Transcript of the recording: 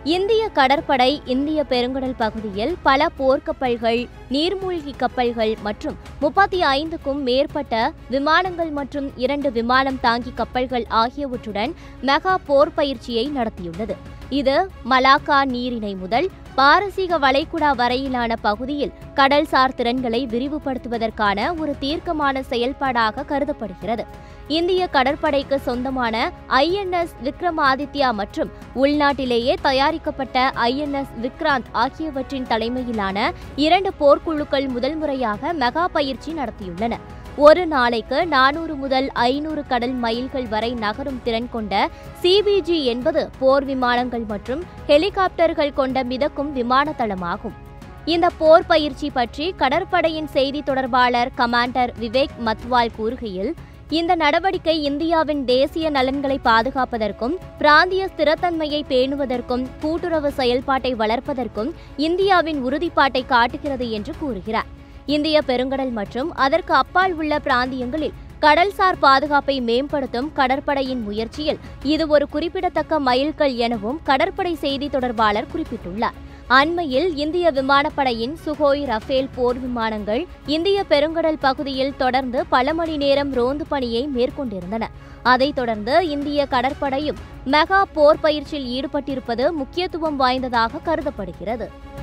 இந்திய கடற்படை இந்திய பெருங்கடல் பகுதியில் பல போர்க்கப்பல்கள் நீர்மூழ்கி கப்பல்கள் மற்றும் முப்பத்தி ஐந்துக்கும் மேற்பட்ட விமானங்கள் மற்றும் இரண்டு விமானம் தாங்கி கப்பல்கள் ஆகியவற்றுடன் மெகா போர் பயிற்சியை நடத்தியுள்ளது இது மலாக்கா நீரிணை முதல் பாரசீக வளைகுடா வரையிலான பகுதியில் கடல்சார் திறன்களை விரிவுபடுத்துவதற்கான ஒரு தீர்க்கமான செயல்பாடாக கருதப்படுகிறது இந்திய கடற்படைக்கு சொந்தமான ஐஎன்எஸ் விக்ரமாதித்யா மற்றும் உள்நாட்டிலேயே தயாரிக்கப்பட்ட ஐஎன்எஸ் விக்ராந்த் ஆகியவற்றின் தலைமையிலான இரண்டு போர்க்குழுக்கள் முதல் முறையாக மெகா பயிற்சி நடத்தியுள்ளன ஒரு நாளைக்கு நானூறு முதல் ஐநூறு கடல் மைல்கள் வரை நகரும் திறன் கொண்ட சிபிஜி என்பது போர் விமானங்கள் மற்றும் ஹெலிகாப்டர்கள் கொண்ட மிதக்கும் விமான தளமாகும் இந்த போர் பயிற்சி பற்றி கடற்படையின் செய்தி தொடர்பாளர் கமாண்டர் விவேக் மத்வால் கூறுகையில் இந்த நடவடிக்கை இந்தியாவின் தேசிய நலன்களை பாதுகாப்பதற்கும் பிராந்திய ஸ்திரத்தன்மையை பேணுவதற்கும் கூட்டுறவு செயல்பாட்டை வளர்ப்பதற்கும் இந்தியாவின் உறுதிப்பாட்டை காட்டுகிறது என்று கூறுகிறார் இந்திய பெருங்கடல் மற்றும் அதற்கு அப்பால் உள்ள பிராந்தியங்களில் கடல்சார் பாதுகாப்பை மேம்படுத்தும் கடற்படையின் முயற்சியில் இது ஒரு குறிப்பிடத்தக்க மைல்கல் எனவும் கடற்படை செய்தி தொடர்பாளர் குறிப்பிட்டுள்ளார் அண்மையில் இந்திய விமானப்படையின் சுகோய் ரஃபேல் போர் விமானங்கள் இந்திய பெருங்கடல் பகுதியில் தொடர்ந்து பல மணி நேரம் ரோந்து பணியை மேற்கொண்டிருந்தன அதைத் தொடர்ந்து இந்திய கடற்படையும் மெகா போர் பயிற்சியில் ஈடுபட்டிருப்பது முக்கியத்துவம் வாய்ந்ததாக கருதப்படுகிறது